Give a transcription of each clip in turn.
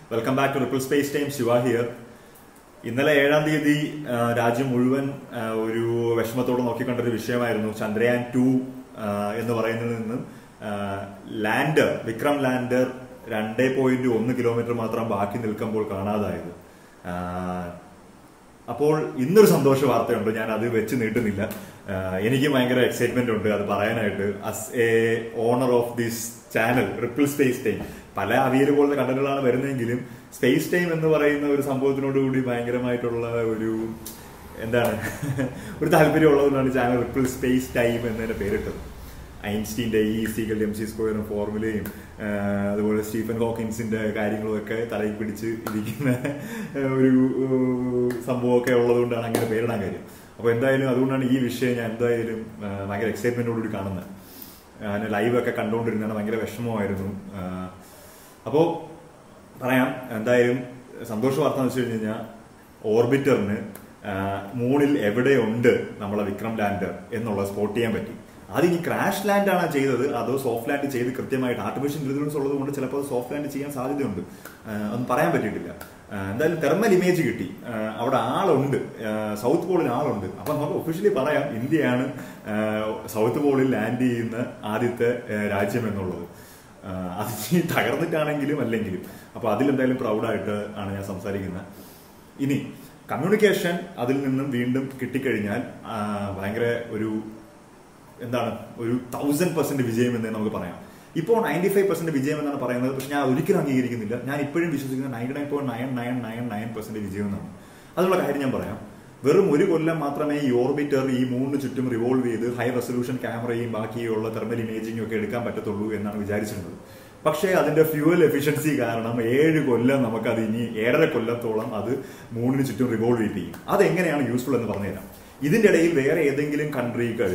welcome back to Ripple space Time Shiva here ഇന്നലെ ഏഴാം തീയതി ആ, രാജ്യം മുഴുവൻ ആ, ഒരു വിഷമത്തോടെ നോക്കിക്കണ്ടൊരു വിഷയമായിരുന്നു ചന്ദ്രയാൻ ടു എന്ന് പറയുന്നതിൽ നിന്നും ലാൻഡർ വിക്രം ലാൻഡർ രണ്ടേ പോയിന്റ് ഒന്ന് കിലോമീറ്റർ മാത്രം ബാക്കി നിൽക്കുമ്പോൾ കാണാതായത് ആ, അപ്പോൾ ഇന്നൊരു സന്തോഷ വാർത്തയുണ്ട് ഞാൻ അത് വെച്ച് നീട്ടുന്നില്ല ആഹ് എനിക്ക് ഭയങ്കര എക്സൈറ്റ്മെന്റ് ഉണ്ട് അത് പറയാനായിട്ട് as a owner of this channel ripple space Time പല അവിയൽ പോലുള്ള കണ്ടന്റുകളാണ് വരുന്നതെങ്കിലും സ്പേസ് ടൈം എന്ന് പറയുന്ന ഒരു സംഭവത്തിനോട് കൂടി ഭയങ്കരമായിട്ടുള്ള ഒരു എന്താണ് ഒരു താല്പര്യമുള്ളതുകൊണ്ടാണ് ചാനൽ റിപ്പിൾ സ്പേസ് ടൈം എന്നതിന്റെ പേരിട്ടത് ഐൻസ്റ്റീൻ്റെ ഈ സീഗൽ എം സി സ്ക്വയറും ഫോർമുലയും ആ, അതുപോലെ സ്റ്റീഫൻ ഹോക്കിൻസിന്റെ കാര്യങ്ങളും ഒക്കെ തലയിൽ പിടിച്ച് ഇരിക്കുന്ന ഒരു ഏഹ്, സംഭവമൊക്കെ ഉള്ളതുകൊണ്ടാണ് അങ്ങനെ പേരിടാൻ കാര്യം അപ്പോൾ എന്തായാലും അതുകൊണ്ടാണ് ഈ വിഷയം ഞാൻ എന്തായാലും ആ, ഭയങ്കര എക്സൈറ്റ്മെന്റോടുകൂടി കാണുന്നത് ഞാൻ ലൈവ് ഒക്കെ കണ്ടുകൊണ്ടിരുന്നതാണ് ഭയങ്കര വിഷമമായിരുന്നു അപ്പോൾ പറയാം എന്തായാലും സന്തോഷ വാർത്ത എന്ന് വെച്ച് കഴിഞ്ഞ് കഴിഞ്ഞാൽ ഓർബിറ്ററിന് മൂണിൽ എവിടെയുണ്ട് നമ്മളെ വിക്രം ലാൻഡർ എന്നുള്ളത് സ്പോട്ട് ചെയ്യാൻ പറ്റി അത് ഇനി ക്രാഷ് ലാൻഡ് ആണ് ചെയ്തത് അതോ സോഫ്റ്റ് ലാൻഡ് ചെയ്ത് കൃത്യമായിട്ട് ആർട്ടിഫിഷ്യൽ ഇന്റലിജൻസ് ഉള്ളത് കൊണ്ട് ചിലപ്പോൾ സോഫ്റ്റ് ലാൻഡ് ചെയ്യാൻ സാധ്യതയുണ്ട് ആ, ഒന്നും പറയാൻ പറ്റിയിട്ടില്ല ആ, എന്തായാലും തെർമൽ ഇമേജ് കിട്ടി ആ, അവിടെ ആളുണ്ട് ആ, സൗത്ത് പോളിൽ ആളുണ്ട് അപ്പൊ നമുക്ക് ഒഫീഷ്യലി പറയാം ഇന്ത്യയാണ് ആ, സൗത്ത് പോളിൽ ലാൻഡ് ചെയ്യുന്ന ആദ്യത്തെ ആ, രാജ്യം എന്നുള്ളത് ആ, അത് ഇനി തകർന്നിട്ടാണെങ്കിലും അല്ലെങ്കിലും അപ്പൊ അതിലെന്തായാലും പ്രൗഡായിട്ട് ആണ് ഞാൻ സംസാരിക്കുന്നത് ഇനി കമ്മ്യൂണിക്കേഷൻ അതിൽ നിന്നും വീണ്ടും കിട്ടിക്കഴിഞ്ഞാൽ ആ, ഭയങ്കര ഒരു എന്താണ് ഒരു തൗസൻഡ് പെർസെന്റ് വിജയം എന്ന് നമുക്ക് പറയാം ഇപ്പോൾ നയൻറ്റി ഫൈവ് പെർസെന്റ് വിജയം എന്നാണ് പറയുന്നത് പക്ഷെ ഞാൻ ഒരിക്കലും അംഗീകരിക്കുന്നില്ല ഞാൻ ഇപ്പോഴും വിശ്വസിക്കുന്നത് ninety nine point nine nine nine nine percent വിജയം എന്നാണ് അതുള്ള കാര്യം ഞാൻ പറയാം വെറും ഒരു കൊല്ലം മാത്രമേ ഈ ഓർബിറ്റർ ഈ മൂന്ന് ചുറ്റും റിവോൾവ് ചെയ്ത് ഹൈ റെസൊല്യൂഷൻ ക്യാമറയും ബാക്കിയുള്ള തെർമൽ ഇമേജിംഗും ഒക്കെ എടുക്കാൻ പറ്റത്തുള്ളൂ എന്നാണ് വിചാരിച്ചിരുന്നത് പക്ഷേ അതിന്റെ ഫ്യൂവൽ എഫിഷ്യൻസി കാരണം ഏഴ് കൊല്ലം നമുക്ക് അത് ഇനി ഏഴര കൊല്ലത്തോളം അത് മൂന്നിന് ചുറ്റും റിവോൾവ് ചെയ്യും അതെങ്ങനെയാണ് യൂസ്ഫുൾ എന്ന് പറഞ്ഞുതരാം ഇതിന്റെ ഇടയിൽ വേറെ ഏതെങ്കിലും കൺട്രികൾ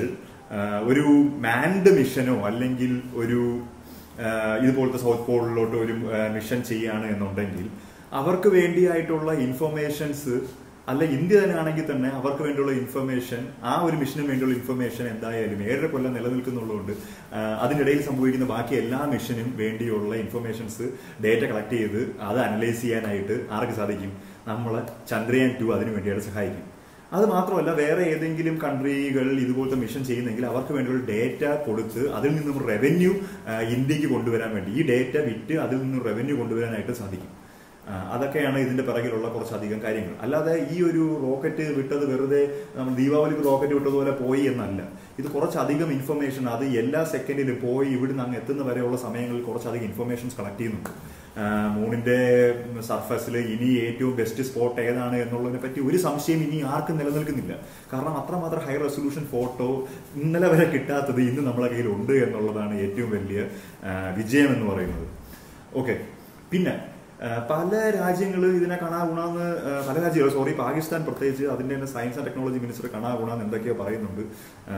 ഒരു മാൻഡ് മിഷനോ അല്ലെങ്കിൽ ഒരു ആ, ഇതുപോലത്തെ സൗത്ത് പോളിലോട്ട് ഒരു മിഷൻ ചെയ്യാണ് എന്നുണ്ടെങ്കിൽ അവർക്ക് വേണ്ടിയായിട്ടുള്ള ഇൻഫർമേഷൻസ് അല്ല ഇന്ത്യ തന്നെ ആണെങ്കിൽ തന്നെ അവർക്ക് വേണ്ടിയുള്ള ഇൻഫർമേഷൻ ആ ഒരു മിഷന് വേണ്ടിയുള്ള ഇൻഫർമേഷൻ എന്തായാലും ഏഴര കൊല്ലം നിലനിൽക്കുന്നുള്ളതുകൊണ്ട് ആ, അതിനിടയിൽ സംഭവിക്കുന്ന ബാക്കി എല്ലാ മിഷനും വേണ്ടിയുള്ള ഇൻഫർമേഷൻസ് ഡേറ്റ കളക്ട് ചെയ്ത് അത് അനലൈസ് ചെയ്യാനായിട്ട് ആർക്ക് സാധിക്കും നമ്മളെ ചന്ദ്രയാൻ ടു അതിനു വേണ്ടിയായിട്ട് സഹായിക്കും അത് മാത്രമല്ല വേറെ ഏതെങ്കിലും കൺട്രികൾ ഇതുപോലത്തെ മിഷൻ ചെയ്യുന്നെങ്കിൽ അവർക്ക് വേണ്ടിയുള്ള ഡേറ്റ കൊടുത്ത് അതിൽ നിന്നും റവന്യൂ ഇന്ത്യക്ക് കൊണ്ടുവരാൻ വേണ്ടി ഈ ഡേറ്റ വിറ്റ് അതിൽ നിന്നും റവന്യൂ കൊണ്ടുവരാനായിട്ട് സാധിക്കും ആ, അതൊക്കെയാണ് ഇതിന്റെ പിറകിലുള്ള കുറച്ചധികം കാര്യങ്ങൾ അല്ലാതെ ഈ ഒരു റോക്കറ്റ് വിട്ടത് വെറുതെ നമ്മൾ ദീപാവലിക്ക് റോക്കറ്റ് വിട്ടതുപോലെ പോയി എന്നല്ല ഇത് കുറച്ചധികം ഇൻഫർമേഷൻ അത് എല്ലാ സെക്കൻഡിലും പോയി ഇവിടുന്ന് അങ്ങ് എത്തുന്ന വരെയുള്ള സമയങ്ങളിൽ കുറച്ചധികം ഇൻഫർമേഷൻസ് കളക്ട് ചെയ്യുന്നുണ്ട് ആ, മൂണിന്റെ സർഫസിൽ ഇനി ഏറ്റവും ബെസ്റ്റ് സ്പോട്ട് ഏതാണ് എന്നുള്ളതിനെ പറ്റി ഒരു സംശയം ഇനി ആർക്കും നിലനിൽക്കുന്നില്ല കാരണം അത്രമാത്രം ഹൈ റെസൊല്യൂഷൻ ഫോട്ടോ ഇന്നലെ വരെ കിട്ടാത്തത് ഇന്ന് നമ്മളെ കയ്യിൽ ഉണ്ട് എന്നുള്ളതാണ് ഏറ്റവും വലിയ ആ, വിജയം എന്ന് പറയുന്നത് ഓക്കെ പിന്നെ ആ, പല രാജ്യങ്ങൾ ഇതിനെ കണാ ഗുണമെന്ന് ആ, പല രാജ്യങ്ങൾ സോറി പാകിസ്ഥാൻ പ്രത്യേകിച്ച് അതിന്റെ തന്നെ സയൻസ് ആൻഡ് ടെക്നോളജി മിനിസ്റ്റർ കണാ ഗുണമെന്ന് എന്തൊക്കെയോ പറയുന്നുണ്ട് ആ,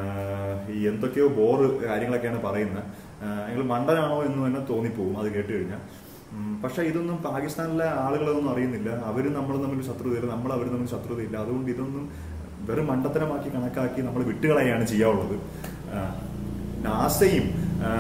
ഈ എന്തൊക്കെയോ ബോറ് കാര്യങ്ങളൊക്കെയാണ് പറയുന്നത് നിങ്ങൾ മണ്ടനാണോ എന്ന് തന്നെ തോന്നിപ്പോവും അത് കേട്ട് കഴിഞ്ഞാൽ ഉം, പക്ഷെ ഇതൊന്നും പാകിസ്ഥാനിലെ ആളുകളൊന്നും അറിയുന്നില്ല അവർ നമ്മൾ തമ്മിൽ ശത്രുതയില്ല നമ്മൾ അവർ തമ്മിൽ ശത്രുതയില്ല അതുകൊണ്ട് ഇതൊന്നും വെറും മണ്ടത്തരമാക്കി കണക്കാക്കി നമ്മൾ വിട്ടുകളയാണ് ചെയ്യാവുള്ളത് ആ, നാസയും ആ,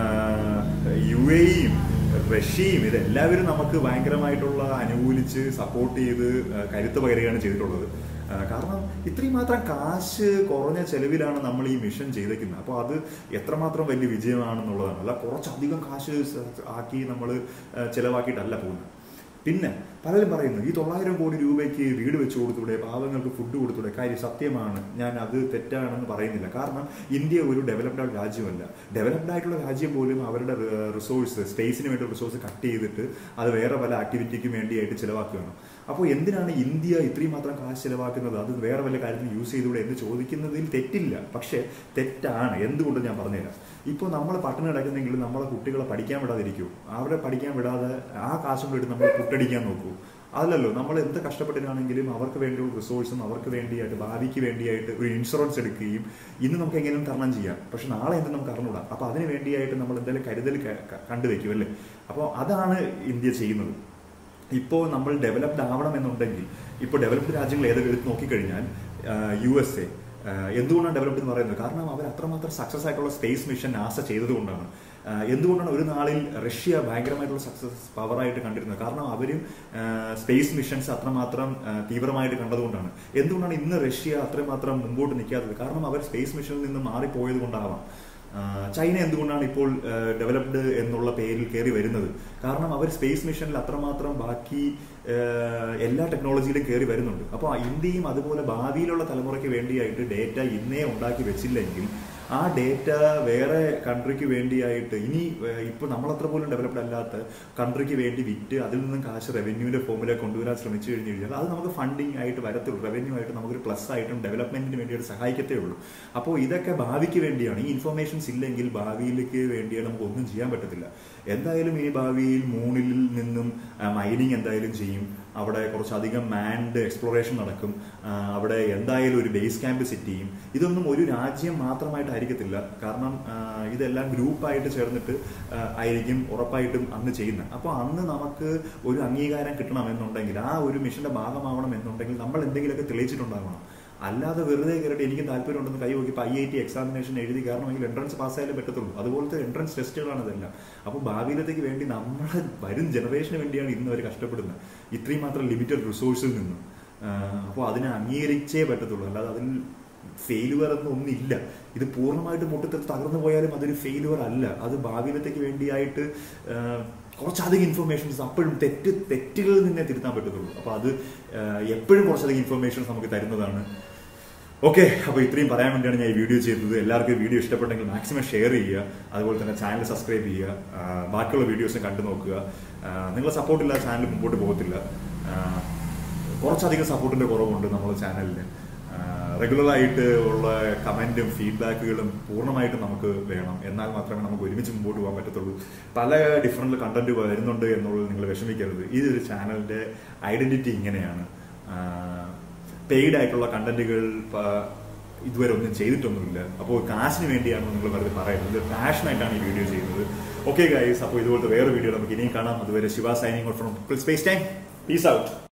യു എയും റഷ്യയും ഇതെല്ലാവരും നമുക്ക് ഭയങ്കരമായിട്ടുള്ള അനുകൂലിച്ച് സപ്പോർട്ട് ചെയ്ത് ആ, കരുത്ത് പകരുകയാണ് ചെയ്തിട്ടുള്ളത് ആ, കാരണം ഇത്രയും മാത്രം കാശ് കുറഞ്ഞ ചെലവിലാണ് നമ്മൾ ഈ മിഷൻ ചെയ്തേക്കുന്നത് അപ്പോൾ അത് എത്രമാത്രം വലിയ വിജയമാണെന്നുള്ളതാണ് അല്ല കുറച്ചധികം കാശ് സ- ആക്കി നമ്മൾ ചിലവാക്കിയിട്ടല്ല പോകുന്നത് പിന്നെ പലരും പറയുന്നു ഈ തൊള്ളായിരം കോടി രൂപയ്ക്ക് വീട് വെച്ച് കൊടുത്തൂടെ പാവങ്ങൾക്ക് ഫുഡ് കൊടുത്തൂടെ കാര്യം സത്യമാണ് ഞാൻ അത് തെറ്റാണെന്ന് പറയുന്നില്ല കാരണം ഇന്ത്യ ഒരു ഡെവലപ്ഡ് ആയിട്ടുള്ള രാജ്യമല്ല ഡെവലപ്ഡ് ആയിട്ടുള്ള രാജ്യം പോലും അവരുടെ റിസോഴ്സ് സ്പേസിന് വേണ്ടി റിസോഴ്സ് കട്ട് ചെയ്തിട്ട് അത് വേറെ പല ആക്ടിവിറ്റിക്കും വേണ്ടിയായിട്ട് ചിലവാക്കുകയാണ് അപ്പോൾ എന്തിനാണ് ഇന്ത്യ ഇത്രയും മാത്രം കാശ് ചിലവാക്കുന്നത് അത് വേറെ വല്ല കാര്യത്തിന് യൂസ് ചെയ്തുകൂടെ എന്ന് ചോദിക്കുന്നതിൽ തെറ്റില്ല പക്ഷേ തെറ്റാണ് എന്തുകൊണ്ട് ഞാൻ പറഞ്ഞുതരാം ഇപ്പോൾ നമ്മൾ പട്ടണം കിടക്കുന്നെങ്കിൽ നമ്മളെ കുട്ടികളെ പഠിക്കാൻ വിടാതിരിക്കുമോ അവരെ പഠിക്കാൻ വിടാതെ ആ കാശും കൂടി നമ്മൾ പുട്ടടിക്കാൻ നോക്കൂ അതല്ലല്ലോ നമ്മൾ എന്ത് കഷ്ടപ്പെട്ടിട്ടാണെങ്കിലും അവർക്ക് വേണ്ടിയുള്ള റിസോഴ്സും അവർക്ക് വേണ്ടിയായിട്ട് ഭാവിക്ക് വേണ്ടിയായിട്ട് ഒരു ഇൻഷുറൻസ് എടുക്കുകയും ഇന്ന് നമുക്ക് എങ്ങനെയും തരണം ചെയ്യാം പക്ഷെ നാളെ എന്ത് നമുക്ക് അറിഞ്ഞൂടാം അപ്പോൾ അതിന് വേണ്ടിയായിട്ട് നമ്മൾ എന്തായാലും കരുതൽ ക- ക- കണ്ടുവെക്കും അല്ലേ അപ്പോൾ അതാണ് ഇന്ത്യ ചെയ്യുന്നത് ഇപ്പോൾ നമ്മൾ ഡെവലപ്ഡ് ആവണം എന്നുണ്ടെങ്കിൽ ഇപ്പോൾ ഡെവലപ്ഡ് രാജ്യങ്ങൾ ഏതൊക്കെ എടുത്ത് നോക്കിക്കഴിഞ്ഞാൽ യു എസ് എ എന്തുകൊണ്ടാണ് ഡെവലപ്ഡ് എന്ന് പറയുന്നത് കാരണം അവർ അത്രമാത്രം സക്സസ് ആയിട്ടുള്ള സ്പേസ് മിഷൻ നാസ ചെയ്തതുകൊണ്ടാണ് ആ, എന്തുകൊണ്ടാണ് ഒരു നാളിൽ റഷ്യ ഭയങ്കരമായിട്ടുള്ള സക്സസ് പവറായിട്ട് കണ്ടിരുന്നത് കാരണം അവരും സ്പേസ് മിഷൻസ് അത്രമാത്രം ആ, തീവ്രമായിട്ട് കണ്ടതുകൊണ്ടാണ് എന്തുകൊണ്ടാണ് ഇന്ന് റഷ്യ അത്രമാത്രം മുമ്പോട്ട് നിൽക്കാത്തത് കാരണം അവർ സ്പേസ് മിഷനിൽ നിന്ന് മാറിപ്പോയത് കൊണ്ടാവാം ആ, ചൈന എന്തുകൊണ്ടാണ് ഇപ്പോൾ ഡെവലപ്ഡ് എന്നുള്ള പേരിൽ കയറി വരുന്നത് കാരണം അവർ സ്പേസ് മിഷനിൽ അത്രമാത്രം ബാക്കി ആ, എല്ലാ ടെക്നോളജിയിലും കയറി വരുന്നുണ്ട് അപ്പോൾ ഇന്ത്യയും അതുപോലെ ഭാവിയിലുള്ള തലമുറയ്ക്ക് വേണ്ടിയായിട്ട് ഡേറ്റ ഇന്നേ ഉണ്ടാക്കി വെച്ചില്ലെങ്കിൽ ആ ഡേറ്റ വേറെ കൺട്രിക്ക് വേണ്ടിയായിട്ട് ഇനി ഏഹ്, ഇപ്പൊ നമ്മളത്ര പോലും ഡെവലപ്ഡ് അല്ലാത്ത കൺട്രിക്ക് വേണ്ടി വിറ്റ് അതിൽ നിന്നും കാശ് റവന്യൂവിന്റെ ഫോമിലേക്ക് കൊണ്ടുവരാൻ ശ്രമിച്ചു കഴിഞ്ഞു കഴിഞ്ഞാൽ അത് നമുക്ക് ഫണ്ടിങ് ആയിട്ട് വരത്തുള്ളൂ റവന്യൂ ആയിട്ട് നമുക്കൊരു പ്ലസ് ആയിട്ടും ഡെവലപ്മെന്റിന് വേണ്ടിയിട്ട് സഹായിക്കത്തേ ഉള്ളൂ അപ്പോൾ ഇതൊക്കെ ഭാവിക്ക് വേണ്ടിയാണ് ഈ ഇൻഫർമേഷൻസ് ഇല്ലെങ്കിൽ ഭാവിയിലേക്ക് വേണ്ടിയാണ് നമുക്ക് ഒന്നും ചെയ്യാൻ പറ്റത്തില്ല എന്തായാലും ഈ ഭാവിയിൽ മൂണിൽ നിന്നും മൈനിങ് എന്തായാലും ചെയ്യും അവിടെ കുറച്ചധികം മാൻഡ് എക്സ്പ്ലോറേഷൻ നടക്കും ആ, അവിടെ എന്തായാലും ഒരു ബേസ് ക്യാമ്പ് സെറ്റ് ചെയ്യും ഇതൊന്നും ഒരു രാജ്യം മാത്രമായിട്ടായിരിക്കത്തില്ല കാരണം ആ, ഇതെല്ലാം ഗ്രൂപ്പായിട്ട് ചേർന്നിട്ട് ആ, ആയിരിക്കും ഉറപ്പായിട്ടും അന്ന് ചെയ്യുന്നത് അപ്പോൾ അന്ന് നമുക്ക് ഒരു അംഗീകാരം കിട്ടണമെന്നുണ്ടെങ്കിൽ ആ ഒരു മിഷന്റെ ഭാഗമാവണം എന്നുണ്ടെങ്കിൽ നമ്മൾ എന്തെങ്കിലുമൊക്കെ തെളിയിച്ചിട്ടുണ്ടാകണം അല്ലാതെ വെറുതെ കയറിയിട്ട് എനിക്ക് താല്പര്യമുണ്ടെന്ന് കൈ നോക്കി ഐ ഐ ടി എക്സാമിനേഷൻ എഴുതി കാരണമെങ്കിൽ എൻട്രൻസ് പാസ്സായാലേ പറ്റത്തുള്ളൂ അതുപോലത്തെ എൻട്രൻസ് ടെസ്റ്റുകളാണ് ഇതെല്ലാം അപ്പോൾ ഭാവിയിലത്തേക്ക് വേണ്ടി നമ്മളെ വരും ജനറേഷന് വേണ്ടിയാണ് ഇന്ന് അവർ കഷ്ടപ്പെടുന്നത് ഇത്രയും മാത്രം ലിമിറ്റഡ് റിസോഴ്സിൽ നിന്ന് അപ്പോൾ അതിനെ അംഗീകരിച്ചേ പറ്റത്തുള്ളൂ അല്ലാതെ അതിൽ ഫെയിലുവർ എന്നൊന്നും ഇല്ല ഇത് പൂർണ്ണമായിട്ട് മുട്ടത്തിൽ തകർന്നു പോയാലും അതൊരു ഫെയിലുവർ അല്ല അത് ഭാവിയിലത്തേക്ക് വേണ്ടിയായിട്ട് ആ, കുറച്ചധികം ഇൻഫർമേഷൻസ് അപ്പോഴും തെറ്റ് തെറ്റുകളിൽ നിന്നേ തിരുത്താൻ പറ്റത്തുള്ളൂ അപ്പോൾ അത് ആ, എപ്പോഴും കുറച്ചധികം ഇൻഫർമേഷൻസ് നമുക്ക് തരുന്നതാണ് ഓക്കെ അപ്പോൾ ഇത്രയും പറയാൻ വേണ്ടിയാണ് ഞാൻ ഈ വീഡിയോ ചെയ്തത് എല്ലാവർക്കും ഈ വീഡിയോ ഇഷ്ടപ്പെട്ടെങ്കിൽ മാക്സിമം ഷെയർ ചെയ്യുക അതുപോലെ തന്നെ ചാനൽ സബ്സ്ക്രൈബ് ചെയ്യുക ആ, ബാക്കിയുള്ള വീഡിയോസും കണ്ടു നോക്കുക ആ, നിങ്ങളെ സപ്പോർട്ട് ഇല്ലാതെ ചാനൽ മുമ്പോട്ട് പോകത്തില്ല ആ, കുറച്ചധികം സപ്പോർട്ടിന്റെ കുറവുണ്ട് നമ്മുടെ ചാനലിന് റെഗുലർ ആയിട്ട് ഉള്ള കമന്റും ഫീഡ്ബാക്കുകളും പൂർണ്ണമായിട്ടും നമുക്ക് വേണം എന്നാൽ മാത്രമേ നമുക്ക് ഒരുമിച്ച് മുമ്പോട്ട് പോകാൻ പറ്റത്തുള്ളൂ പല ഡിഫറെന്റ് കണ്ടന്റ് വരുന്നുണ്ട് എന്നുള്ളത് നിങ്ങൾ വിഷമിക്കരുത് ഇതൊരു ചാനലിന്റെ ഐഡന്റിറ്റി ഇങ്ങനെയാണ് പെയ്ഡ് ആയിട്ടുള്ള കണ്ടന്റുകൾ ഇതുവരെ ഒന്നും ചെയ്തിട്ടൊന്നുമില്ല അപ്പോൾ കാശിന് വേണ്ടിയാണ് നിങ്ങൾ വെറുതെ പറയുന്നത് പാഷനായിട്ടാണ് ഈ വീഡിയോ ചെയ്യുന്നത് ഓക്കെ ഗൈസ് അപ്പോൾ ഇതുപോലത്തെ വേറെ വീഡിയോ നമുക്ക് ഇനിയും കാണാം അതുവരെ Shiva signing out from space time peace out